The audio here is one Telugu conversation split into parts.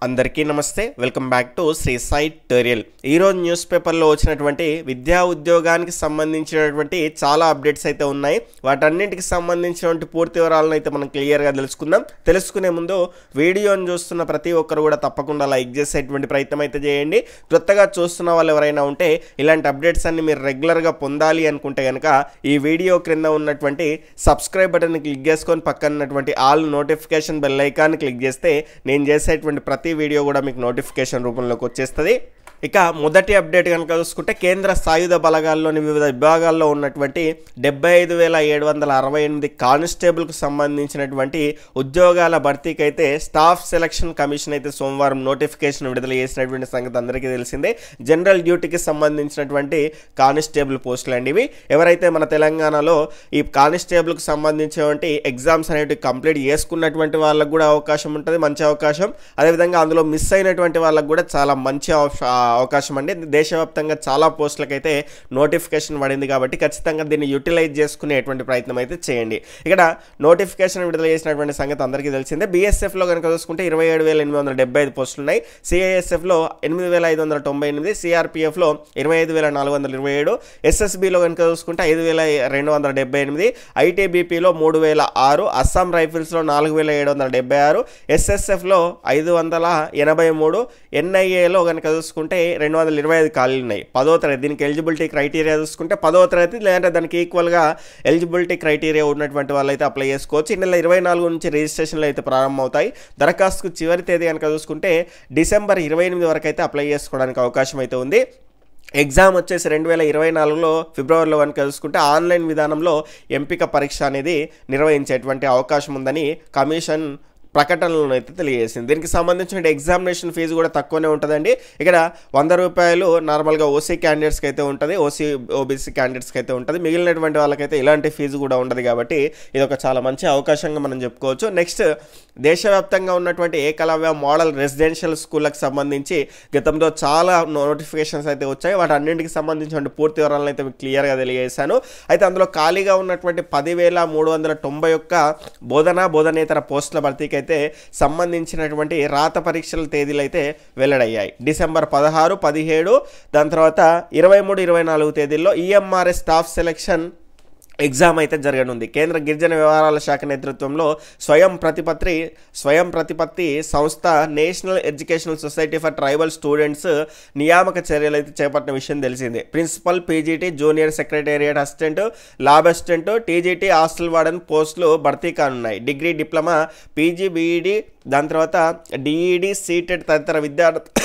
అందరికీ నమస్తే welcome back to Sri Sai tutorial ఈరోజు న్యూస్ పేపర్లో వచ్చినటువంటి విద్యా ఉద్యోగానికి సంబంధించినటువంటి చాలా అప్డేట్స్ అయితే ఉన్నాయి వాటన్నింటికి సంబంధించినటువంటి పూర్తి వివరాలను అయితే మనం క్లియర్గా తెలుసుకుందాం తెలుసుకునే ముందు వీడియోని చూస్తున్న ప్రతి ఒక్కరు కూడా తప్పకుండా లైక్ చేసేటువంటి ప్రయత్నం అయితే చేయండి కొత్తగా చూస్తున్న వాళ్ళు ఎవరైనా ఉంటే ఇలాంటి అప్డేట్స్ అన్ని మీరు రెగ్యులర్గా పొందాలి అనుకుంటే కనుక ఈ వీడియో క్రింద ఉన్నటువంటి సబ్స్క్రైబ్ బటన్ క్లిక్ చేసుకొని పక్కన ఉన్నటువంటి all notification bell icon click చేస్తే నేను చేసేటువంటి ప్రతి వీడియో కూడా మీకు నోటిఫికేషన్ రూపంలోకి వచ్చేస్తుంది ఇక మొదటి అప్డేట్ కనుక చూసుకుంటే కేంద్ర సాయుధ బలగాల్లోని వివిధ విభాగాల్లో ఉన్నటువంటి డెబ్బై ఐదు వేల ఏడు వందల అరవై ఎనిమిది కానిస్టేబుల్కు సంబంధించినటువంటి ఉద్యోగాల భర్తీకి అయితే స్టాఫ్ సెలక్షన్ కమిషన్ అయితే సోమవారం నోటిఫికేషన్ విడుదల చేసినటువంటి సంగతి అందరికీ తెలిసిందే జనరల్ డ్యూటీకి సంబంధించినటువంటి కానిస్టేబుల్ పోస్టులు అండి ఇవి ఎవరైతే మన తెలంగాణలో ఈ కానిస్టేబుల్కి సంబంధించినటువంటి ఎగ్జామ్స్ అనేవి కంప్లీట్ చేసుకున్నటువంటి వాళ్ళకు కూడా అవకాశం ఉంటుంది మంచి అవకాశం అదేవిధంగా అందులో మిస్ అయినటువంటి వాళ్ళకు కూడా చాలా మంచి ఆప్- ఆ, అవకాశం అండి దేశవ్యాప్తంగా చాలా పోస్టులకు అయితే నోటిఫికేషన్ పడింది కాబట్టి ఖచ్చితంగా దీన్ని యూటిలైజ్ చేసుకునేటువంటి ప్రయత్నం అయితే చేయండి ఇక్కడ నోటిఫికేషన్ విడుదల చేసినటువంటి సంగతి అందరికీ తెలిసిందే బీఎస్ఎఫ్లో కనుక చూసుకుంటే ఇరవై ఏడు వేల ఎనిమిది వందల డెబ్బై ఐదు పోస్టులు ఉన్నాయి సిఐఎస్ఎఫ్లో ఎనిమిది వేల ఐదు వందల తొంభై ఎనిమిది సిఆర్పిఎఫ్లో ఇరవై ఐదు వేల నాలుగు వందల ఇరవై ఏడు ఎస్ఎస్బిలో కనుక చూసుకుంటే ఐదు వేల రెండు వందల డెబ్బై ఎనిమిది ఐటీబీపీలో మూడు వేల ఆరు అస్సాం రైఫిల్స్లో నాలుగు వేల ఏడు వందల డెబ్బై ఆరు ఎస్ఎస్ఎఫ్లో ఐదు వందల ఎనభై మూడు ఎన్ఐఏలో కనుక చూసుకుంటే రెండు వందల ఇరవై ఐదు ఖాళీలు ఉన్నాయి పదో తరగతి దీనికి ఎలిజిబిలిటీ క్రైటీరియా చూసుకుంటే పదో తరగతి లేదంటే దానికి ఈక్వల్గా ఎలిజిబిలిటీ క్రైటీరియా ఉన్నటువంటి వాళ్ళు అయితే అప్లై చేసుకోవచ్చు ఈ నెల ఇరవై నాలుగు నుంచి రిజిస్ట్రేషన్లు అయితే ప్రారంభమవుతాయి దరఖాస్తుకు చివరి తేదీ కనుక చూసుకుంటే డిసెంబర్ ఇరవై ఎనిమిది వరకు అయితే అప్లై చేసుకోవడానికి అవకాశం అయితే ఉంది ఎగ్జామ్ వచ్చేసి రెండు వేల ఇరవై నాలుగులో ఫిబ్రవరిలో కనుక చూసుకుంటే ఆన్లైన్ విధానంలో ఎంపిక పరీక్ష అనేది నిర్వహించేటువంటి అవకాశం ఉందని కమిషన్ ప్రకటనలను అయితే తెలియజేసింది దీనికి సంబంధించిన ఎగ్జామినేషన్ ఫీజు కూడా తక్కువనే ఉంటుందండి ఇక్కడ వంద రూపాయలు నార్మల్గా ఓసీ క్యాండిడేట్స్కి అయితే ఉంటుంది ఓసీ ఓబీసీ క్యాండిడేట్స్కి అయితే ఉంటుంది మిగిలినటువంటి వాళ్ళకైతే ఇలాంటి ఫీజు కూడా ఉండదు కాబట్టి ఇది ఒక చాలా మంచి అవకాశంగా మనం చెప్పుకోవచ్చు నెక్స్ట్ దేశవ్యాప్తంగా ఉన్నటువంటి ఏకలవ్య మోడల్ రెసిడెన్షియల్ స్కూళ్ళకి సంబంధించి గతంలో చాలా నోటిఫికేషన్స్ అయితే వచ్చాయి వాటి అన్నింటికి సంబంధించిన పూర్తి వివరాలను అయితే మీకు క్లియర్గా తెలియజేశాను అయితే అందులో ఖాళీగా ఉన్నటువంటి పదివేల మూడు వందల తొంభై ఒక్క బోధన బోధనేతర పోస్టుల భర్తీకి అయితే సంబంధించినటువంటి రాత పరీక్షల తేదీలు అయితే వెల్లడయ్యాయి డిసెంబర్ పదహారు పదిహేడు దాని తర్వాత ఇరవై మూడు ఇరవై నాలుగు తేదీల్లో ఈఎంఆర్ఎస్ స్టాఫ్ సెలక్షన్ ఎగ్జామ్ అయితే జరగనుంది కేంద్ర గిరిజన వ్యవహారాల శాఖ నేతృత్వంలో స్వయం ప్రతిపత్తి స్వయం ప్రతిపత్తి సంస్థ national educational society for tribal students నియామక చర్యలు అయితే చేపట్టిన విషయం తెలిసిందే principal PGT junior secretariat assistant lab assistant TGT hostel warden పోస్టులు భర్తీ కానున్నాయి డిగ్రీ డిప్లొమా పీజీ బీఈడి దాని తర్వాత డిఈడి సీటెడ్ తదితర విద్యార్థి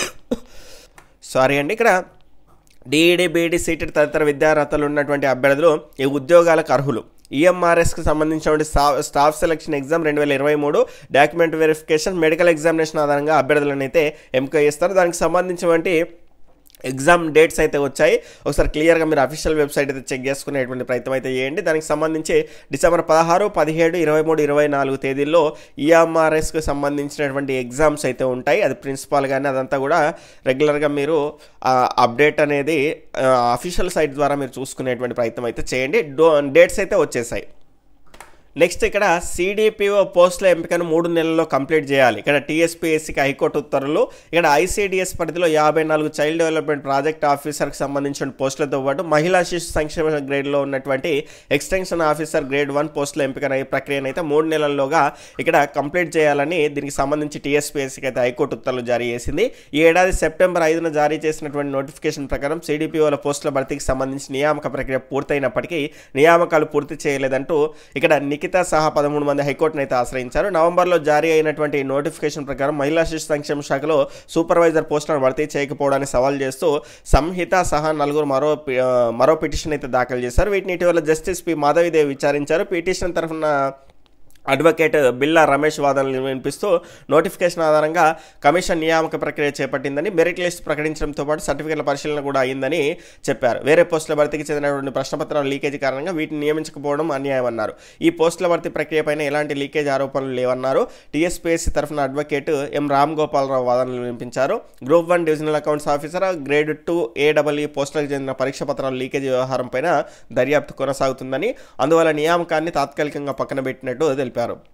సారీ అండి ఇక్కడ డిఈడి బీఈడి సీటెడ్ తదితర విద్యార్హతలు ఉన్నటువంటి అభ్యర్థులు ఈ ఉద్యోగాలకు అర్హులు ఈఎంఆర్ఎస్కి సంబంధించినటువంటి స్టాఫ్ స్టాఫ్ సెలక్షన్ ఎగ్జామ్ రెండు వేల ఇరవై మూడు డాక్యుమెంట్ వెరిఫికేషన్ మెడికల్ ఎగ్జామినేషన్ ఆధారంగా అభ్యర్థులను అయితే ఎంపిక చేస్తారు దానికి సంబంధించినటువంటి ఎగ్జామ్ డేట్స్ అయితే వచ్చాయి ఒకసారి క్లియర్గా మీరు అఫీషియల్ వెబ్సైట్ అయితే చెక్ చేసుకునేటువంటి ప్రయత్నం అయితే చేయండి దానికి సంబంధించి డిసెంబర్ పదహారు పదిహేడు ఇరవై మూడు ఇరవై నాలుగు తేదీల్లో ఈఎంఆర్ఎస్కి సంబంధించినటువంటి ఎగ్జామ్స్ అయితే ఉంటాయి అది ప్రిన్సిపాల్ కానీ అదంతా కూడా రెగ్యులర్గా మీరు అప్డేట్ అనేది అఫీషియల్ సైట్ ద్వారా మీరు చూసుకునేటువంటి ప్రయత్నం అయితే చేయండి డో డేట్స్ అయితే వచ్చేసాయి నెక్స్ట్ ఇక్కడ సిడిపిఓ పోస్టుల ఎంపికను మూడు నెలల్లో కంప్లీట్ చేయాలి ఇక్కడ టీఎస్పీఎస్సీకి హైకోర్టు ఉత్తర్వులు ఇక్కడ ఐసీడీఎస్ పరిధిలో యాభై నాలుగు చైల్డ్ డెవలప్మెంట్ ప్రాజెక్ట్ ఆఫీసర్కి సంబంధించిన పోస్టులతో పాటు మహిళా శిశు సంక్షేమ గ్రేడ్లో ఉన్నటువంటి ఎక్స్టెన్షన్ ఆఫీసర్ గ్రేడ్ వన్ పోస్టుల ఎంపిక ప్రక్రియను అయితే మూడు నెలల్లోగా ఇక్కడ కంప్లీట్ చేయాలని దీనికి సంబంధించి టీఎస్పీఎస్సీకి అయితే హైకోర్టు ఉత్తర్వులు జారీ చేసింది ఈ ఏడాది సెప్టెంబర్ ఐదున జారీ చేసినటువంటి నోటిఫికేషన్ ప్రకారం సిడిపిఓల పోస్టుల భర్తీకి సంబంధించి నియామక ప్రక్రియ పూర్తయినప్పటికీ నియామకాలు పూర్తి చేయలేదంటూ ఇక్కడ నిఖిత సహా పదమూడు మంది హైకోర్టును అయితే ఆశ్రయించారు నవంబర్లో జారీ అయినటువంటి నోటిఫికేషన్ ప్రకారం మహిళా శిశు సంక్షేమ శాఖలో సూపర్వైజర్ పోస్టులను భర్తీ చేయకపోవడాన్ని సవాల్ చేస్తూ సంహిత సహా నలుగురు మరో పి- ఆ, మరో పిటిషన్ అయితే దాఖలు చేశారు వీటిని ఇటీవల జస్టిస్ పి మాధవిదేవి విచారించారు పిటిషన్ తరఫున అడ్వకేట్ బిల్లా రమేష్ వాదనలు వినిపిస్తూ నోటిఫికేషన్ ఆధారంగా కమిషన్ నియామక ప్రక్రియ చేపట్టిందని మెరిట్ లిస్ట్ ప్రకటించడంతో పాటు సర్టిఫికెట్ల పరిశీలన కూడా అయిందని చెప్పారు వేరే పోస్టుల భర్తీకి చెందినటువంటి ప్రశ్నపత్రాల లీకేజీ కారణంగా వీటిని నియమించకపోవడం అన్యాయమన్నారు ఈ పోస్టుల భర్తీ ప్రక్రియపైన ఎలాంటి లీకేజ్ ఆరోపణలు లేవన్నారు టీఎస్పీఎస్సీ తరఫున అడ్వకేట్ ఎం రామ్ గోపాలరావు వాదనలు వినిపించారు group one divisional accounts officer grade two AW పోస్టులకు చెందిన పరీక్ష పత్రాల లీకేజీ వ్యవహారం పైన దర్యాప్తు కొనసాగుతుందని అందువల్ల నియామకాన్ని తాత్కాలికంగా పక్కన పెట్టినట్టు తెలిపారు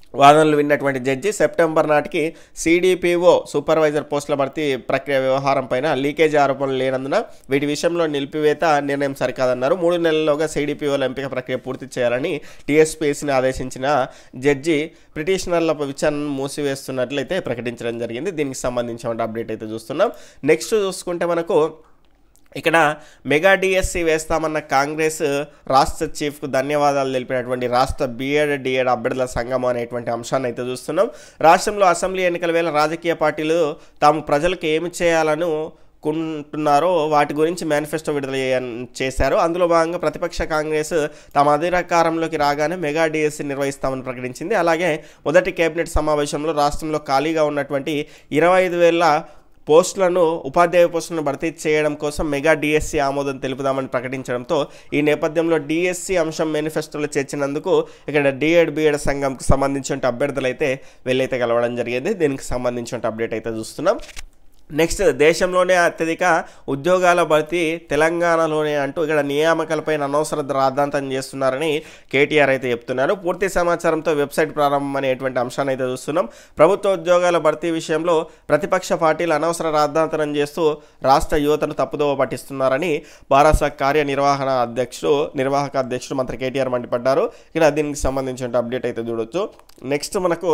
వాదనలు విన్నటువంటి జడ్జి సెప్టెంబర్ నాటికి సిడిపిఓ సూపర్వైజర్ పోస్టుల భర్తీ ప్రక్రియ వ్యవహారం పైన లీకేజ్ ఆరోపణలు లేనందున వీటి విషయంలో నిలిపివేత నిర్ణయం సరికాదన్నారు మూడు నెలల్లోగా సిడిపిఓల ఎంపిక ప్రక్రియ పూర్తి చేయాలని టీఎస్పీఎస్ని ఆదేశించిన జడ్జి పిటిషనర్ల విచారణను మూసివేస్తున్నట్లయితే ప్రకటించడం జరిగింది దీనికి సంబంధించిన అప్డేట్ అయితే చూస్తున్నాం నెక్స్ట్ చూసుకుంటే మనకు ఇక్కడ మెగా డిఎస్సి వేస్తామన్న కాంగ్రెస్ రాష్ట్ర చీఫ్కు ధన్యవాదాలు తెలిపినటువంటి రాష్ట్ర బిఎడ్ డిఎడ్ అభ్యర్థుల సంఘం అనేటువంటి అంశాన్ని అయితే చూస్తున్నాం రాష్ట్రంలో అసెంబ్లీ ఎన్నికల వేళ రాజకీయ పార్టీలు తాము ప్రజలకు ఏమి చేయాలను కుంటున్నారో వాటి గురించి మేనిఫెస్టో విడుదల చేయ- చేశారు అందులో భాగంగా ప్రతిపక్ష కాంగ్రెస్ తమ అధికారంలోకి రాగానే మెగా డిఎస్సి నిర్వహిస్తామని ప్రకటించింది అలాగే మొదటి కేబినెట్ సమావేశంలో రాష్ట్రంలో ఖాళీగా ఉన్నటువంటి ఇరవై ఐదు వేల పోస్టులను ఉపాధ్యాయ పోస్టులను భర్తీ చేయడం కోసం మెగా డిఎస్సి ఆమోదం తెలుపుదామని ప్రకటించడంతో ఈ నేపథ్యంలో డిఎస్సి అంశం మేనిఫెస్టోలో చేర్చినందుకు ఇక్కడ డిఎడ్ బిఎడ్ సంఘంకు సంబంధించిన అభ్యర్థులు అయితే వెళ్ళైతే కలవడం జరిగింది దీనికి సంబంధించిన అప్డేట్ అయితే చూస్తున్నాం నెక్స్ట్ దేశంలోనే అత్యధిక ఉద్యోగాల భర్తీ తెలంగాణలోనే అంటూ ఇక్కడ నియామకాలపై అనవసర రాద్ధాంతం చేస్తున్నారని కేటీఆర్ అయితే చెప్తున్నారు పూర్తి సమాచారంతో వెబ్సైట్ ప్రారంభం అనేటువంటి అంశాన్ని అయితే చూస్తున్నాం ప్రభుత్వ ఉద్యోగాల భర్తీ విషయంలో ప్రతిపక్ష పార్టీలు అనవసర రాద్ధాంతరం చేస్తూ రాష్ట్ర యువతను తప్పుదోవ పట్టిస్తున్నారని బారాస కార్యనిర్వహణ అధ్యక్షుడు నిర్వాహక అధ్యక్షుడు మంత్రి కేటీఆర్ మండిపడ్డారు ఇక్కడ దీనికి సంబంధించిన అప్డేట్ అయితే చూడొచ్చు నెక్స్ట్ మనకు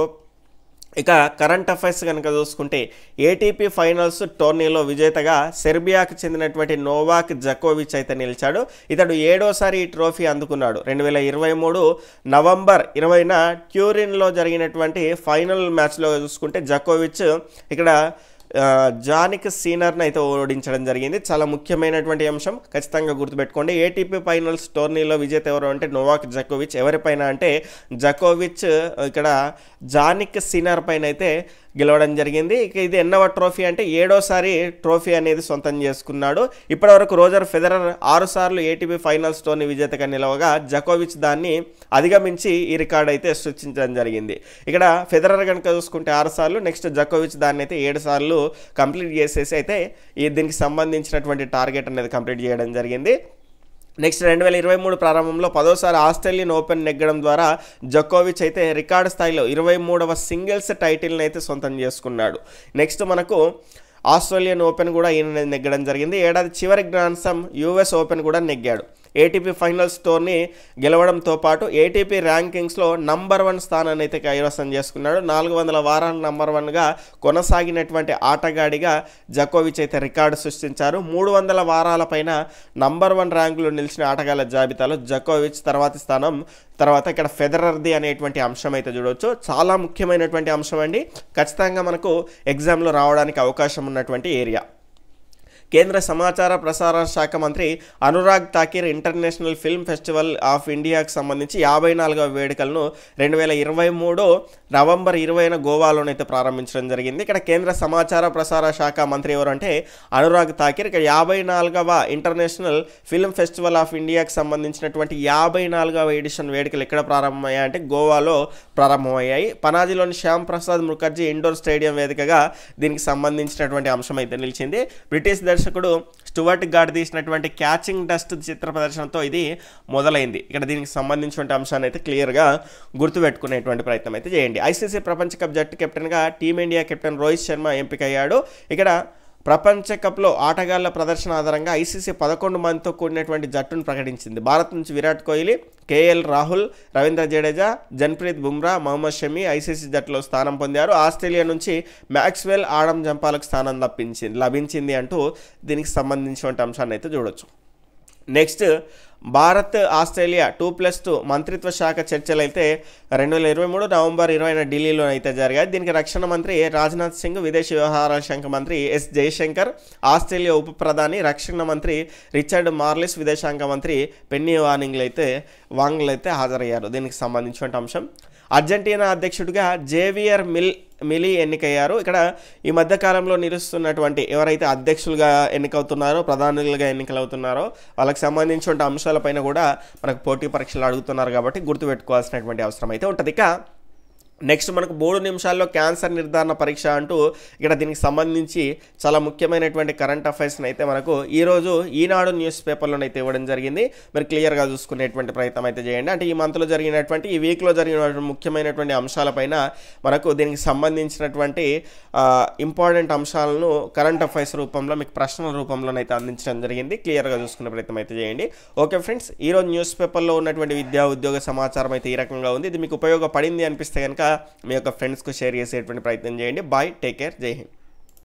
ఇక కరెంట్ అఫైర్స్ కనుక చూసుకుంటే ఏటీపీ ఫైనల్స్ టోర్నీలో విజేతగా సెర్బియాకు చెందినటువంటి నోవాక్ జకోవిచ్ అయితే నిలిచాడు ఇతడు ఏడోసారి ఈ ట్రోఫీ అందుకున్నాడు రెండు వేల ఇరవై మూడు నవంబర్ ఇరవైన ట్యూరిన్లో జరిగినటువంటి ఫైనల్ మ్యాచ్లో చూసుకుంటే జకోవిచ్ ఇక్కడ ఆ, జానిక్ సీనర్ని అయితే ఓడించడం జరిగింది చాలా ముఖ్యమైనటువంటి అంశం ఖచ్చితంగా గుర్తుపెట్టుకోండి ఏటీపీ ఫైనల్స్ టోర్నీలో విజేత ఎవరు అంటే నోవాక్ జకోవిచ్ ఎవరిపైన అంటే జకోవిచ్ ఇక్కడ జానిక్ సీనర్ పైన అయితే గెలవడం జరిగింది ఇక ఇది ఎన్నవ ట్రోఫీ అంటే ఏడోసారి ట్రోఫీ అనేది సొంతం చేసుకున్నాడు ఇప్పటివరకు రోజర్ ఫెదరర్ ఆరు సార్లు ఏటీపీ ఫైనల్స్ టోర్నీ విజేతగా నిలవగా జకోవిచ్ దాన్ని అధిగమించి ఈ రికార్డ్ అయితే సృష్టించడం జరిగింది ఇక్కడ ఫెదరర్ కనుక చూసుకుంటే ఆరు సార్లు నెక్స్ట్ జకోవిచ్ దాన్ని అయితే ఏడు సార్లు కంప్లీట్ చేసేసి అయితే ఈ దీనికి సంబంధించినటువంటి టార్గెట్ అనేది కంప్లీట్ చేయడం జరిగింది నెక్స్ట్ రెండు వేల ఇరవై మూడు ప్రారంభంలో పదోసారి ఆస్ట్రేలియన్ ఓపెన్ నెగ్గడం ద్వారా జకోవిచ్ అయితే రికార్డు స్థాయిలో ఇరవై మూడవ సింగిల్స్ టైటిల్ని అయితే సొంతం చేసుకున్నాడు నెక్స్ట్ మనకు ఆస్ట్రేలియన్ ఓపెన్ కూడా ఈయన నెగ్గడం జరిగింది ఏడాది చివరి గ్రాండ్ సమ్ యూఎస్ ఓపెన్ కూడా నెగ్గాడు ఏటీపీ ఫైనల్స్ టోర్ని గెలవడంతో పాటు ఏటీపీ ర్యాంకింగ్స్లో నంబర్ వన్ స్థానాన్ని అయితే కైవసం చేసుకున్నాడు నాలుగు వందల వారాలు నంబర్ వన్గా కొనసాగినటువంటి ఆటగాడిగా జకోవిచ్ అయితే రికార్డు సృష్టించారు మూడు వందల వారాల పైన నంబర్ వన్ ర్యాంకులో నిలిచిన ఆటగాళ్ల జాబితాలో జకోవిచ్ తర్వాతి స్థానం తర్వాత ఇక్కడ ఫెదరర్ది అనేటువంటి అంశం అయితే చూడవచ్చు చాలా ముఖ్యమైనటువంటి అంశం అండి ఖచ్చితంగా మనకు ఎగ్జామ్లో రావడానికి అవకాశం ఉన్నటువంటి ఏరియా కేంద్ర సమాచార ప్రసార శాఖ మంత్రి Anurag Thakur international film festival of ఇండియాకు సంబంధించి యాభై నాలుగవ వేడుకలను రెండు వేల ఇరవై మూడు నవంబర్ ఇరవైన గోవాలోనైతే ప్రారంభించడం జరిగింది ఇక్కడ కేంద్ర సమాచార ప్రసార శాఖ మంత్రి ఎవరంటే అనురాగ్ ఠాకీర్ ఇక్కడ యాభై నాలుగవ ఇంటర్నేషనల్ ఫిల్మ్ ఫెస్టివల్ ఆఫ్ ఇండియాకు సంబంధించినటువంటి యాభై నాలుగవ ఎడిషన్ వేడుకలు ఎక్కడ ప్రారంభమయ్యాయి అంటే గోవాలో ప్రారంభమయ్యాయి పనాజీలోని శ్యామ్ ప్రసాద్ ముఖర్జీ ఇండోర్ స్టేడియం వేదికగా దీనికి సంబంధించినటువంటి అంశం అయితే నిలిచింది బ్రిటిష్ దర్శకుడు స్టువర్ట్ గార్డ్ తీసినటువంటి క్యాచింగ్ డస్ట్ చిత్ర ప్రదర్శనతో ఇది మొదలైంది ఇక్కడ దీనికి సంబంధించిన అంశాన్ని అయితే క్లియర్గా గుర్తుపెట్టుకునేటువంటి ప్రయత్నం అయితే చేయండి ఐసీసీ ప్రపంచ కప్ జట్టు కెప్టెన్గా టీమిండియా కెప్టెన్ రోహిత్ శర్మ ఎంపికయ్యాడు ఇక్కడ ప్రపంచ కప్లో ఆటగాళ్ల ప్రదర్శన ఆధారంగా ఐసీసీ పదకొండు మందితో కూడినటువంటి జట్టును ప్రకటించింది భారత్ నుంచి విరాట్ కోహ్లీ కేఎల్ రాహుల్ రవీంద్ర జడేజా జన్ప్రీత్ బుమ్రా మహమ్మద్ షమి ఐసీసీ జట్టులో స్థానం పొందారు ఆస్ట్రేలియా నుంచి మ్యాక్స్వెల్ ఆడమ్ జంపాలకు స్థానం లభించింది లభించింది అంటూ దీనికి సంబంధించిన అంశాన్ని అయితే చూడొచ్చు next Bharat Australia two plus two మంత్రిత్వ శాఖ చర్చలు అయితే రెండు వేల ఇరవై మూడు నవంబర్ ఇరవైన ఢిల్లీలో అయితే జరిగాయి దీనికి రక్షణ మంత్రి రాజ్నాథ్ సింగ్ విదేశీ వ్యవహారాల శాఖ మంత్రి ఎస్ జయశంకర్ ఆస్ట్రేలియా ఉప ప్రధాని రక్షణ మంత్రి రిచర్డ్ మార్లిస్ విదేశాంగ మంత్రి పెన్నీ వానింగ్లు అయితే వాంగ్లు అయితే హాజరయ్యారు దీనికి సంబంధించిన అంశం అర్జెంటీనా అధ్యక్షుడిగా జేవియర్ మిల్ మిలీ ఎన్నికయ్యారు ఇక్కడ ఈ మధ్య కాలంలో నిలుస్తున్నటువంటి ఎవరైతే అధ్యక్షులుగా ఎన్నికవుతున్నారో ప్రధానులుగా ఎన్నికలవుతున్నారో వాళ్ళకి సంబంధించిన అంశాలపైన కూడా మనకు పోటీ పరీక్షలు అడుగుతున్నారు కాబట్టి గుర్తుపెట్టుకోవాల్సినటువంటి అవసరం అయితే ఉంటుంది ఇక నెక్స్ట్ మనకు మూడు నిమిషాల్లో క్యాన్సర్ నిర్ధారణ పరీక్ష అంటూ ఇక్కడ దీనికి సంబంధించి చాలా ముఖ్యమైనటువంటి కరెంట్ అఫైర్స్ని అయితే మనకు ఈరోజు ఈనాడు న్యూస్ పేపర్లోనే అయితే ఇవ్వడం జరిగింది మీరు క్లియర్గా చూసుకునేటువంటి ప్రయత్నం అయితే చేయండి అంటే ఈ మంత్లో జరిగినటువంటి ఈ వీక్లో జరిగినటువంటి ముఖ్యమైనటువంటి అంశాలపైన మనకు దీనికి సంబంధించినటువంటి ఇంపార్టెంట్ అంశాలను కరెంట్ అఫైర్స్ రూపంలో మీకు ప్రశ్నల రూపంలోనైతే అందించడం జరిగింది క్లియర్గా చూసుకునే ప్రయత్నం అయితే చేయండి ఓకే ఫ్రెండ్స్ ఈరోజు న్యూస్ పేపర్లో ఉన్నటువంటి విద్యా ఉద్యోగ సమాచారం అయితే ఈ రకంగా ఉంది ఇది మీకు ఉపయోగపడింది అనిపిస్తే కనుక మీ యొక్క ఫ్రెండ్స్కు షేర్ చేసేటువంటి ప్రయత్నం చేయండి బాయ్ టేక్ కేర్ జై హింద్